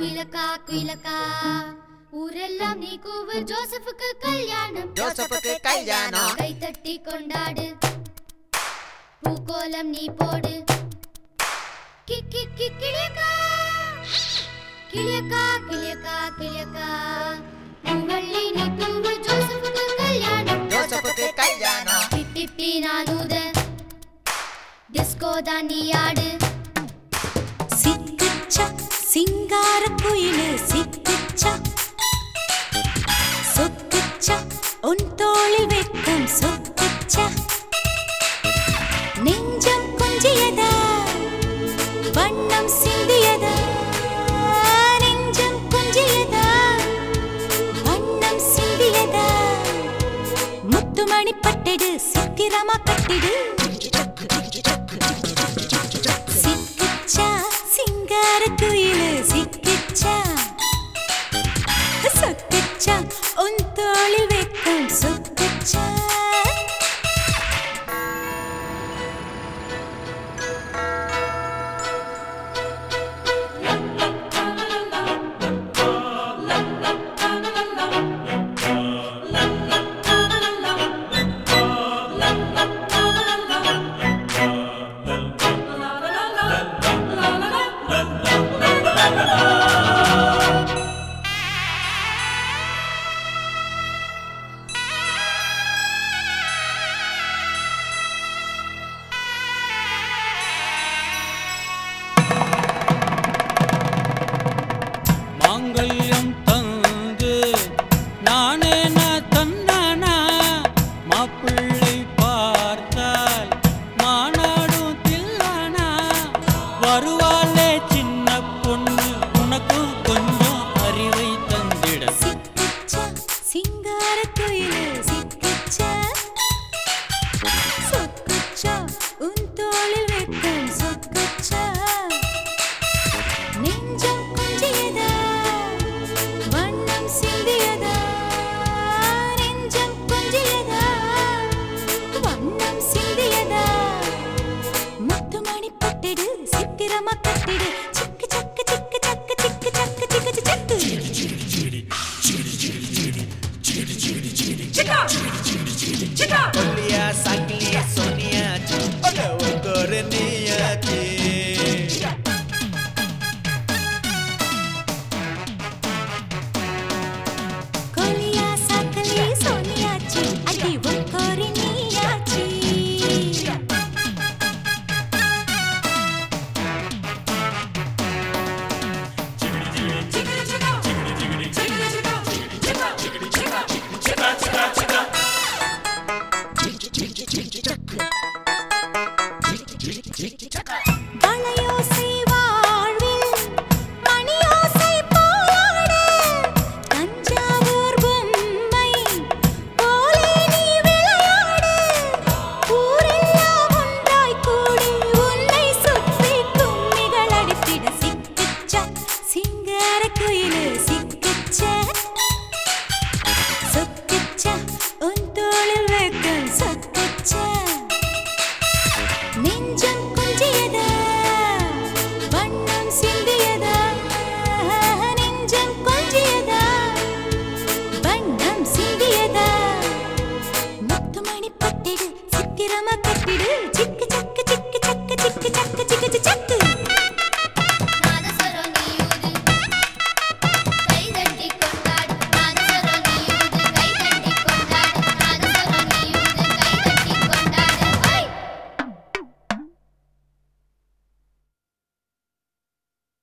குயிலக்கா குயிலக்கா ஊரெல்லாம் நீ கூவு ஜோசப்புக்கு கல்யாணம் ஜோசப்புக்கு கல்யாணம் கை தட்டி கொண்டாடு பூக்கோலம் நீ போடு கி கி கி கிளியக்கா கிளியக்கா கிளியக்கா கிளியக்கா பூவள்ளி நீ கூவு ஜோசப்புக்கு கல்யாணம் ஜோசப்புக்கு கல்யாணம் பிப்பி நானூத டிஸ்கோ தான் நீ ஆடு சிக்குச்சா சிங்கார குயிலு சிக்குச்சா சொக்குச்சா உன் தோளில் வெட்கம் சொக்குச்சா நெஞ்சம் கொஞ்சியதா வண்ணம் சிந்தியதா நெஞ்சம் கொஞ்சியதா வண்ணம் சிந்தியதா முத்துமணி பட்டிடு சித்திரமா கட்டிடு சிக்கிச்சா சிங்கார குயிலு சிக்கிச்சா சொக்குச்சா உன் தோளில் வைக்கும் சொக்குச்சா மாங்கல்யம் தந்து நானே நான் தந்தானா மாப்பிள்ளை பார்த்தால் மாநாடும் தில்லானா வருவாளே சின்ன பொண்ணு உனக்கும் கொஞ்சம் அறிவை தந்திட சிக்கிச்சா சிங்கார குயிலு சிக்கிச்சா சொக்குச்சா உன் தோளில் வைக்கும் சொக்குச்சா நெஞ்சம் கொஞ்சியதா வண்ணம் சிந்தியதா நெஞ்சம் கொஞ்சியதா வண்ணம் சிந்தியதா முத்துமணி பட்டிடு சித்திரமா கட்டிடு சிக்கு சக்கு சிக்கு சக்கு சிக்கு சக்கு சிக்கு சக்கு ஒல்லியா சக்கிலியா சோனியாச்சு ஒரு நீயாச்சு கொலியா சக்கலி சோனியாச்சி அடி ஒக்கோரி நீயாச்சி வளையோசை வாழ்வில் மணியோசை போலாடு தஞ்சாவூர் பொம்மை போலே நீ விளையாடு ஊரெல்லாம் ஒன்றாய் கூடி உன்னை சுற்றி கும்மிகள் அடித்திட சிக்கிச்சா சிங்கார குயிலு சிக்கிச்சா சொக்கிச்சா உன் தோளில் வைக்கும் சொக்கிச்சா நெஞ்சம் கொஞ்சியதா வண்ணம் சிந்தியதா நெஞ்சம் கொஞ்சியதா வண்ணம் சிந்தியதா முத்துமணி பட்டிடு சித்திரமா கட்டிடு சிக்கு